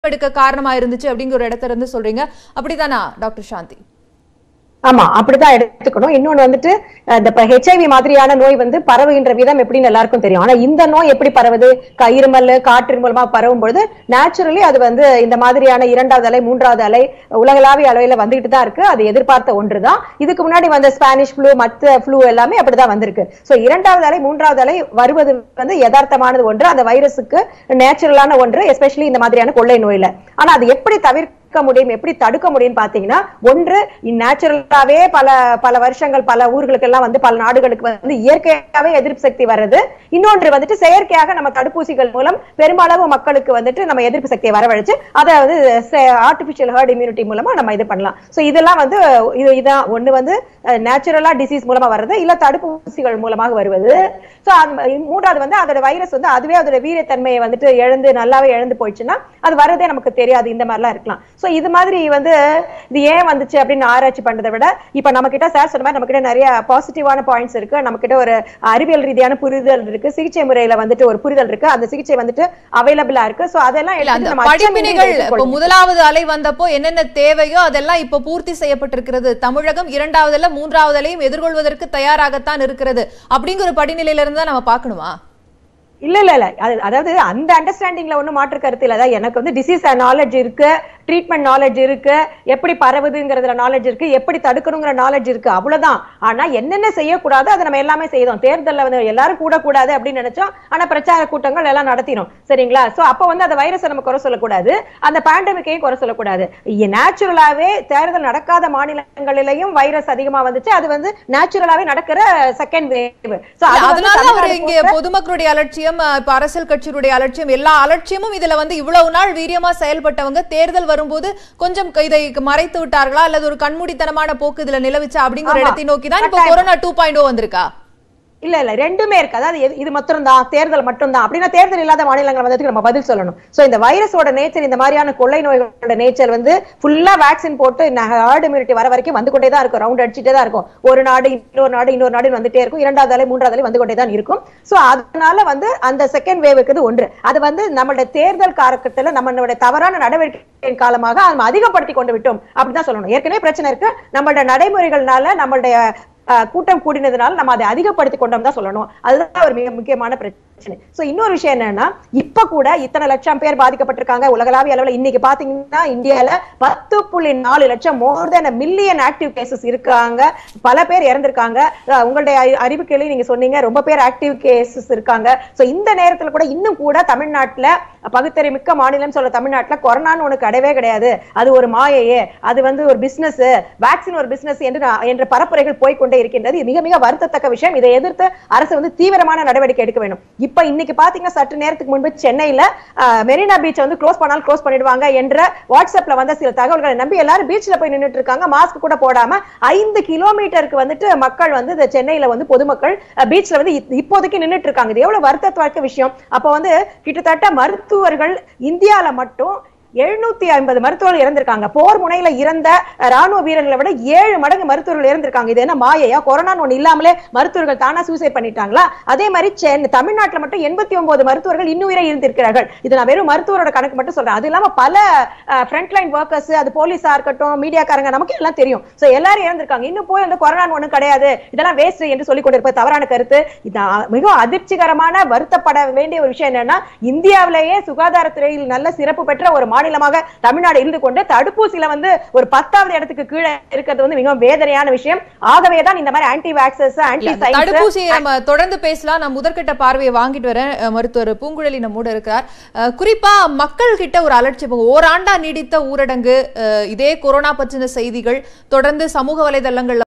எடுக்க காரணமா இருந்துச்சு அப்படிங்கிற ஒரு இடத்துல இருந்து சொல்றீங்க அப்படிதானா டாக்டர் சாந்தி ஆமா அப்படிதான் எடுத்துக்கணும் இன்னொன்னு வந்துட்டு அஹ், இந்த ஹெச்ஐவி மாதிரியான நோய் வந்து பரவுகின்ற விதம் எப்படின்னு எல்லாருக்கும் தெரியும் ஆனா இந்த நோய் எப்படி பரவுது க- இருமல் காற்றின் மூலமா பரவும் பொழுது நேச்சுரலி அது வந்து இந்த மாதிரியான இரண்டாவது அலை மூன்றாவது அலை உலகளாவிய அளவில் வந்துகிட்டு தான் இருக்கு அது எதிர்பார்த்த ஒன்றுதான் இதுக்கு முன்னாடி வந்த ஸ்பானிஷ் ஃப்ளூ மற்ற ஃப்ளூ எல்லாமே அப்படிதான் வந்திருக்கு சோ இரண்டாவது அலை மூன்றாவது அலை வருவது வந்து யதார்த்தமானது ஒன்று அந்த வைரஸுக்கு நேச்சுரலான ஒன்று எஸ்பெஷலி இந்த மாதிரியான கொள்ளை நோயில ஆனா அது எப்படி தவிர்க்க தடுக்க முடியும் எப்படி தடுக்க முடியும் பாத்தீங்கன்னா ஒன்று நேச்சுரலாவே பல பல வருஷங்கள் பல ஊர்களுக்கு எல்லாம் வந்து பல நாடுகளுக்கு வந்து இயற்கையாவே எதிர்ப்பு சக்தி வர்றது இன்னொன்று வந்துட்டு செயற்கையாக நம்ம தடுப்பூசிகள் மூலம் பெருமளவு மக்களுக்கு வந்துட்டு நம்ம எதிர்ப்பு சக்தியை வரவழைச்சு அதை வந்து ஆர்டிபிஷியல் ஹர்ட் இம்யூனிட்டி மூலமா நம்ம இது பண்ணலாம் சோ இதெல்லாம் வந்து இது இதான் ஒண்ணு வந்து நேச்சுரலா டிசீஸ் மூலமா வர்றது இல்ல தடுப்பூசிகள் மூலமாக வருவது சோ மூன்றாவது வந்து அதோட வைரஸ் வந்து அதுவே அதோட வீரத்தன்மையை வந்துட்டு இழந்து நல்லாவே இழந்து போயிடுச்சுன்னா அது வரதே நமக்கு தெரியாது இந்த மாதிரிலாம் இருக்கலாம் சோ இது மாதிரி வந்து இது ஏன் வந்துச்சு அப்படின்னு ஆராய்ச்சி பண்றதை விட இப்ப நம்ம கிட்ட சார் சொன்ன மாதிரி நம்ம கிட்ட நிறைய பாசிட்டிவான பாயிண்ட்ஸ் இருக்கு நம்ம கிட்ட ஒரு அறிவியல் ரீதியான புரிதல் இருக்கு சிகிச்சை முறையில வந்துட்டு ஒரு புரிதல் இருக்கு அந்த சிகிச்சை வந்துட்டு அவைலபிளா இருக்கு சோ அதெல்லாம் இல்ல அந்த எடுத்து நம்ம அச்சமின்றி படிப்பினைகள் இப்போ எதிர்கொள்ளணும். முதலாவது அலை வந்தப்போ என்னென்ன தேவையோ அதெல்லாம் இப்போ பூர்த்தி செய்யப்பட்டிருக்கிறது தமிழகம் இரண்டாவது அலை மூன்றாவது அலையும் எதிர்கொள்வதற்கு தயாராகத்தான் இருக்கிறது அப்படிங்கிற ஒரு படிநிலையில இருந்து தான் நம்ம பார்க்கணுமா இல்ல இல்ல இல்ல அது அதாவது அந்த அண்டர்ஸ்டாண்டிங்ல ஒண்ணும் மாற்று கருத்து இல்ல அதான் எனக்கு வந்து டிசீஸ் நாலேஜ் இருக்கு ட்ரீட்மெண்ட் நாலேஜ் இருக்கு எப்படி பரவுதுங்கிறதுல நாலேஜ் இருக்கு எப்படி தடுக்கணுங்கிற நாலேஜ் இருக்கு அவ்வளவுதான் ஆனா என்னென்ன செய்யக்கூடாது அதை நம்ம எல்லாமே செய்தோம் தேர்தல்ல வந்து எல்லாரும் கூடக்கூடாது அப்படின்னு நினைச்சோம் ஆனா பிரச்சார கூட்டங்கள் எல்லாம் நடத்தினோம் சரிங்களா சோ அப்ப வந்து அந்த வைரஸை நம்ம குறை சொல்லக்கூடாது அந்த பேண்டமிக்கையும் குறை சொல்லக்கூடாது நேச்சுரலாவே தேர்தல் நடக்காத மாநிலங்களிலையும் வைரஸ் அதிகமா வந்துச்சு அது வந்து நேச்சுரலாவே நடக்கிற செகண்ட் வேவ் சோ இல்ல, அதனால அவர் இங்க பொதுமக்களுடைய அலட்சியம் அஹ், இப்ப அரசியல் கட்சியினுடைய அலட்சியம் எல்லா அலட்சியமும் இதுல வந்து இவ்வளவு நாள் வீரியமா செயல்பட்டவங்க தேர்தல் வரும்போது கொஞ்சம் க- இதை மறைத்து விட்டார்களா அல்லது ஒரு கண்மூடித்தனமான போக்கு இதுல நிலவுச்சா அப்படிங்கிற ஆமா. இடத்தை நோக்கி தான் இப்ப கட்டாயமா. கொரோனா டூ பாயிண்ட் வந்திருக்கா இல்ல இல்ல ரெண்டுமே இருக்கு அதாவது இது- இது மட்டும் தான் தேர்தல் மட்டும் தான் அப்படின்னா தேர்தல் இல்லாத மாநிலங்கள் வந்ததுக்கு நம்ம பதில் சொல்லணும் சோ இந்த வைரஸோட நேச்சர் இந்த மாதிரியான கொள்ளை நோய்களோட நேச்சர் வந்து ஃபுல்லா வேக்சின் போட்டு ஹார்ட் இம்யூனிட்டி வர வரைக்கும் வந்து கொண்டே தான் இருக்கும் ரவுண்ட் அடிச்சுட்டே தான் இருக்கும் ஒரு நாடு இன்னொரு நாடு இன்னொரு நாடு வந்துட்டே இருக்கும் இரண்டாவது அலை மூன்றாவது அலை வந்து கொண்டே தான் இருக்கும் சோ அதனால வந்து அந்த செகண்ட் வேவ் இருக்குது ஒன்று அது வந்து நம்மளுடைய தேர்தல் காலகட்டத்துல நம்மளுடைய தவறான நடவடிக்கையின் காலமாக நம்ம அதிகப்படுத்தி கொண்டு விட்டோம் அப்படிதான் சொல்லணும் ஏற்கனவே பிரச்சனை இருக்கு நம்மளுடைய நடைமுறைகள்னால நம்மளுடைய அஹ், கூட்டம் கூடினதுனால நம்ம அதை அதிகப்படுத்தி கொண்டோம் தான் சொல்லணும் அதுதான் ஒரு மிக முக்கியமான பிரச்சனை சோ இன்னொரு விஷயம் என்னன்னா இப்ப கூட இத்தனை லட்சம் பேர் பாதிக்கப்பட்டிருக்காங்க உலகளாவிய அளவுல இன்னைக்கு பாத்தீங்கன்னா இந்தியால பத்து புள்ளி நாலு லட்சம் more than million active cases இருக்காங்க பல பேர் இறந்திருக்காங்க அஹ், உங்களுடைய அறி- அறிவிக்கையில நீங்க சொன்னீங்க ரொம்ப பேர் ஆக்டிவ் கேசஸ் இருக்காங்க சோ இந்த நேரத்துல கூட இன்னும் கூட தமிழ்நாட்டுல பகுத்தறி மிக்க மாநிலம் சொல்ல தமிழ்நாட்டுல கொரோனான்னு ஒண்ணு கிடையவே கிடையாது அது ஒரு மாயையே அது வந்து ஒரு பிசினஸ் வேக்சின் ஒரு பிசினஸ் என்று நான்- என்ற பரப்புரைகள் போய்க்கொண்டே இருக்கின்றது இது மிக மிக வருத்தத்தக்க விஷயம் இதை எதிர்த்து அரசு வந்து தீவிரமான நடவடிக்கை எடுக்க வேண்டும் இப்ப இன்னைக்கு பாத்தீங்கன்னா சற்று நேரத்துக்கு முன்பு சென்னையில அஹ், மெரினா பீச் வந்து க்ளோஸ் பண்ணாலும் க்ளோஸ் பண்ணிடுவாங்க என்ற வாட்ஸ்அப்ல வந்த சில தகவல்களை நம்பி எல்லாரும் பீச்ல போய் நின்னுட்டு இருக்காங்க மாஸ்க் கூட போடாம ஐந்து கிலோமீட்டருக்கு வந்துட்டு மக்கள் வந்து இந்த சென்னையில வந்து பொதுமக்கள் பீச்ல வந்து இப்- இப்போதைக்கு நின்னுட்டு இருக்காங்க இது எவ்வளவு வருத்தத்தக்க விஷயம் அப்ப வந்து கிட்டத்தட்ட மருத்துவர்கள் இந்தியால மட்டும் எழுநூத்தி ஐம்பது மருத்துவர்கள் இறந்திருக்காங்க போர் முனையில இறந்த அஹ், ராணுவ வீரர்களை விட ஏழு மடங்கு மருத்துவர்கள் இறந்திருக்காங்க இது என்ன மாயையா கொரோனான்னு ஒண்ணு இல்லாமலே மருத்துவர்கள் தானா சூசைட் பண்ணிட்டாங்களா அதே மாதிரி சென்னை தமிழ்நாட்டுல மட்டும் எண்பத்தி ஒன்பது மருத்துவர்கள் இன்னுயிரை இருந்திருக்கிறார்கள் இது நான் வெறும் மருத்துவரோட கணக்கு மட்டும் சொல்றேன் அது இல்லாம பல ஃப்ரண்ட் லைன் ஒர்க்கர்ஸ் அது போலீஸா இருக்கட்டும் மீடியாக்காரங்க நமக்கு எல்லாம் தெரியும் சோ எல்லாரும் இறந்திருக்காங்க இன்னும் போய் அந்த கொரோனா ஒண்ணு கிடையாது இதெல்லாம் வேஸ்ட் என்று சொல்லிக் கொண்டிருப்ப தவறான கருத்து இது அ- மிகவும் அதிர்ச்சிகரமான வருத்தப்பட வேண்டிய ஒரு விஷயம் என்னன்னா இந்தியாவிலேயே சுகாதாரத்துறையில் நல்ல சிறப்பு பெற்ற ஒரு மாநிலமாக தமிழ்நாடு இருந்து கொண்டு தடுப்பூசியில வந்து ஒரு பத்தாவது இடத்துக்கு கீழே இருக்கிறது வந்து மிகவும் வேதனையான விஷயம் ஆகவே தான் இந்த மாதிரி ஆன்டி வேக்சஸ் ஆன்டி இல்ல, அந்த தடுப்பூசியை நம்ம தொடர்ந்து பேசலாம் நான் முதற்கட்ட பார்வையை வாங்கிட்டு வரேன் அஹ், மருத்துவர் பூங்குழலி நம்மோட இருக்கார் அஹ், குறிப்பா மக்கள் கிட்ட ஒரு அலட்சியம் ஓராண்டா நீடித்த ஊரடங்கு அஹ், இதே கொரோனா பற்றின செய்திகள் தொடர்ந்து சமூக வலைதளங்கள்ல